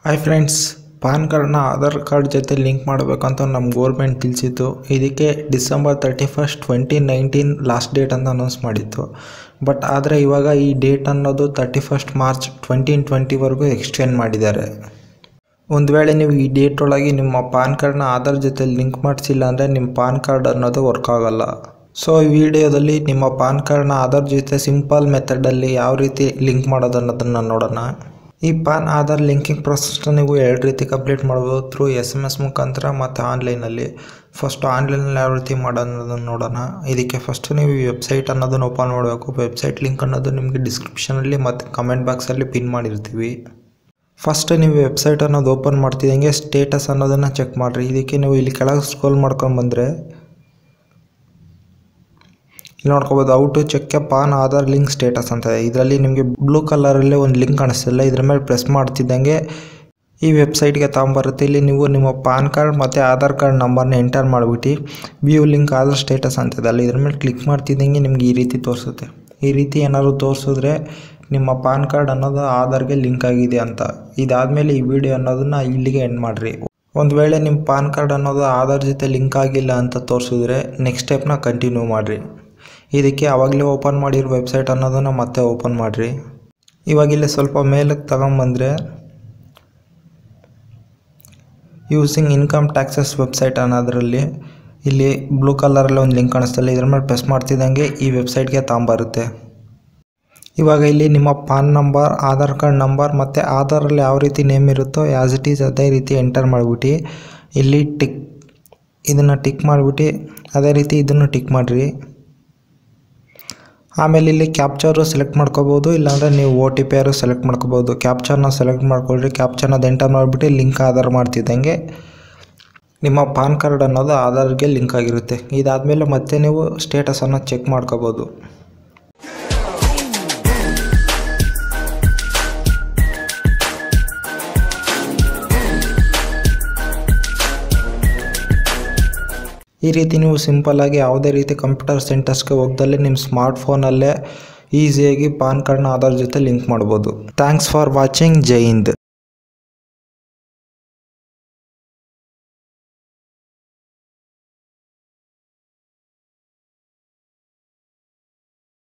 hi friends PAN ಕಾರ್ಡ್ನ Aadhaar card ಜೊತೆ link ಮಾಡಬೇಕಂತ ನಮ್ಮ ಗೋರ್ಮೆಂಟ್ ತಿಳಿಸಿತ್ತು ಇದಕ್ಕೆ December thirty first twenty nineteen last date ಅಂತ ಅನೌನ್ಸ್ ಮಾಡಿತ್ತು ಬಟ್ ಆದರೆ ಇವಾಗ ಈ ಡೇಟ್ ಅನ್ನೋದು ತರ್ಟಿ ಫಸ್ಟ್ ಮಾರ್ಚ್ ಟ್ವೆಂಟೀನ್ ಟ್ವೆಂಟಿವರೆಗೂ ಎಕ್ಸ್ಟೆಂಡ್ ಮಾಡಿದ್ದಾರೆ ಒಂದು ವೇಳೆ ನೀವು ಈ ಡೇಟ್ ಒಳಗೆ ನಿಮ್ಮ ಪಾನ್ ಕಾರ್ಡ್ನ ಆಧಾರ್ ಜೊತೆ ಲಿಂಕ್ ಮಾಡಿಸಿಲ್ಲ ಅಂದರೆ ನಿಮ್ಮ ಪಾನ್ ಕಾರ್ಡ್ ಅನ್ನೋದು ವರ್ಕ್ ಆಗಲ್ಲ ಸೊ ಈ ವಿಡಿಯೋದಲ್ಲಿ ನಿಮ್ಮ ಪಾನ್ ಕಾರ್ಡ್ನ ಆಧಾರ್ ಜೊತೆ ಸಿಂಪಲ್ ಮೆಥಡಲ್ಲಿ ಯಾವ ರೀತಿ ಲಿಂಕ್ ಮಾಡೋದು ಅನ್ನೋದನ್ನು ನೋಡೋಣ ಈ ಪಾನ್ ಆಧಾರ್ ಲಿಂಕಿಂಗ್ ಪ್ರೊಸೆಸ್ನ ನೀವು ಎರಡು ರೀತಿ ಕಂಪ್ಲೀಟ್ ಮಾಡ್ಬೋದು ಥ್ರೂ ಎಸ್ ಎಮ್ ಎಸ್ ಮುಖಾಂತರ ಮತ್ತು ಆನ್ಲೈನಲ್ಲಿ ಫಸ್ಟ್ ಆನ್ಲೈನಲ್ಲಿ ಯಾವ ರೀತಿ ಮಾಡೋದನ್ನು ನೋಡೋಣ ಇದಕ್ಕೆ ಫಸ್ಟ್ ನೀವು ಈ ವೆಬ್ಸೈಟ್ ಅನ್ನೋದನ್ನು ಓಪನ್ ಮಾಡಬೇಕು ವೆಬ್ಸೈಟ್ ಲಿಂಕ್ ಅನ್ನೋದು ನಿಮಗೆ ಡಿಸ್ಕ್ರಿಪ್ಷನಲ್ಲಿ ಮತ್ತು ಕಮೆಂಟ್ ಬಾಕ್ಸಲ್ಲಿ ಪಿನ್ ಮಾಡಿರ್ತೀವಿ ಫಸ್ಟ್ ನೀವು ವೆಬ್ಸೈಟ್ ಅನ್ನೋದು ಓಪನ್ ಮಾಡ್ತಿದ್ದಂಗೆ ಸ್ಟೇಟಸ್ ಅನ್ನೋದನ್ನು ಚೆಕ್ ಮಾಡಿರಿ ಇದಕ್ಕೆ ನೀವು ಇಲ್ಲಿ ಕೆಳಗೆ ಸ್ಕ್ರೋಲ್ ಮಾಡ್ಕೊಂಡು ಬಂದರೆ ಇಲ್ಲಿ ನೋಡ್ಕೋಬೋದು how to check a PAN Aadhaar link status ಅಂತ ಇದೆ ಇದರಲ್ಲಿ ನಿಮಗೆ ಬ್ಲೂ ಕಲರಲ್ಲಿ ಒಂದು ಲಿಂಕ್ ಕಾಣಿಸ್ತಿಲ್ಲ ಇದ್ರ ಮೇಲೆ ಪ್ರೆಸ್ ಮಾಡ್ತಿದ್ದಂಗೆ ಈ ವೆಬ್ಸೈಟ್ಗೆ ತಗೊಂಬರುತ್ತೆ ಇಲ್ಲಿ ನೀವು ನಿಮ್ಮ ಪಾನ್ ಕಾರ್ಡ್ ಮತ್ತು ಆಧಾರ್ ಕಾರ್ಡ್ ನಂಬರ್ನ ಎಂಟರ್ ಮಾಡಿಬಿಟ್ಟು ವ್ಯೂ ಲಿಂಕ್ ಆಧಾರ್ ಸ್ಟೇಟಸ್ ಅಂತ ಇದೆ ಅಲ್ಲಿ ಇದ್ರ ಮೇಲೆ ಕ್ಲಿಕ್ ಮಾಡ್ತಿದ್ದಂಗೆ ನಿಮ್ಗೆ ಈ ರೀತಿ ತೋರಿಸುತ್ತೆ ಈ ರೀತಿ ಏನಾದ್ರು ತೋರಿಸಿದ್ರೆ ನಿಮ್ಮ ಪಾನ್ ಕಾರ್ಡ್ ಅನ್ನೋದು ಆಧಾರ್ಗೆ ಲಿಂಕ್ ಆಗಿದೆ ಅಂತ ಇದಾದಮೇಲೆ ಈ ವಿಡಿಯೋ ಅನ್ನೋದನ್ನು ಇಲ್ಲಿಗೆ ಎಂಡ್ ಮಾಡಿರಿ ಒಂದು ವೇಳೆ ನಿಮ್ಮ ಪಾನ್ ಕಾರ್ಡ್ ಅನ್ನೋದು ಆಧಾರ್ ಜೊತೆ ಲಿಂಕ್ ಆಗಿಲ್ಲ ಅಂತ ತೋರಿಸಿದ್ರೆ ನೆಕ್ಸ್ಟ್ ಸ್ಟೆಪ್ನ ಕಂಟಿನ್ಯೂ ಮಾಡಿರಿ ಇದಕ್ಕೆ ಆವಾಗಲೇ ಓಪನ್ ಮಾಡಿರೋ ವೆಬ್ಸೈಟ್ ಅನ್ನೋದನ್ನು ಮತ್ತೆ ಓಪನ್ ಮಾಡಿರಿ ಇವಾಗ ಇಲ್ಲಿ ಸ್ವಲ್ಪ ಮೇಲಕ್ಕೆ ತಗೊಂಬಂದರೆ ಯೂಸಿಂಗ್ ಇನ್ಕಮ್ ಟ್ಯಾಕ್ಸಸ್ ವೆಬ್ಸೈಟ್ ಅನ್ನೋದರಲ್ಲಿ ಇಲ್ಲಿ ಬ್ಲೂ ಕಲರಲ್ಲಿ ಒಂದು ಲಿಂಕ್ ಕಾಣಿಸ್ತಲ್ಲ ಇದ್ರ ಮೇಲೆ ಪ್ರೆಸ್ ಮಾಡ್ತಿದ್ದಂಗೆ ಈ ವೆಬ್ಸೈಟ್ಗೆ ತಗೊಂಬರುತ್ತೆ ಇವಾಗ ಇಲ್ಲಿ ನಿಮ್ಮ PAN number Aadhaar card number ಮತ್ತು ಆಧಾರಲ್ಲಿ ಯಾವ ರೀತಿ ನೇಮ್ ಇರುತ್ತೋ ಆ್ಯಸ್ ಇಟ್ ಈಸ್ ಅದೇ ರೀತಿ ಎಂಟರ್ ಮಾಡಿಬಿಟ್ಟು ಇಲ್ಲಿ ಟಿಕ್ ಇದನ್ನು ಟಿಕ್ ಮಾಡಿಬಿಟ್ಟು ಅದೇ ರೀತಿ ಇದನ್ನು ಟಿಕ್ ಮಾಡಿರಿ ಆಮೇಲೆ ಇಲ್ಲಿ ಕ್ಯಾಪ್ಚರು ಸೆಲೆಕ್ಟ್ ಮಾಡ್ಕೋಬೋದು ಇಲ್ಲಾಂದರೆ ನೀವು O T P or select ಮಾಡ್ಕೋಬೋದು ಕ್ಯಾಪ್ಚರ್ನ ಸೆಲೆಕ್ಟ್ ಮಾಡ್ಕೊಳ್ರಿ ಕ್ಯಾಪ್ಚರ್ನ ಎಂಟರ್ ಮಾಡಿಬಿಟ್ಟು ಲಿಂಕ್ ಆಧಾರ್ ಮಾಡ್ತಿದ್ದಂಗೆ ನಿಮ್ಮ ಪಾನ್ ಕಾರ್ಡ್ ಅನ್ನೋದು ಆಧಾರ್ಗೆ ಲಿಂಕ್ ಆಗಿರುತ್ತೆ ಇದಾದಮೇಲೆ ಮತ್ತೆ ನೀವು ಸ್ಟೇಟಸನ್ನು ಚೆಕ್ ಮಾಡ್ಕೋಬೋದು ಈ ರೀತಿ ನೀವು ಸಿಂಪಲ್ಲಾಗಿ ಯಾವುದೇ ರೀತಿ ಕಂಪ್ಯೂಟರ್ ಸೆಂಟರ್ಸ್ಗೆ ಹೋಗ್ದಲ್ಲೇ ನಿಮ್ಮ ಸ್ಮಾರ್ಟ್ ಫೋನಲ್ಲೇ ಈಸಿಯಾಗಿ ಪಾನ್ ಕಾರ್ಡ್ನ ಆಧಾರ್ ಜೊತೆ ಲಿಂಕ್ ಮಾಡ್ಬೋದು thanks for watching Jai Hind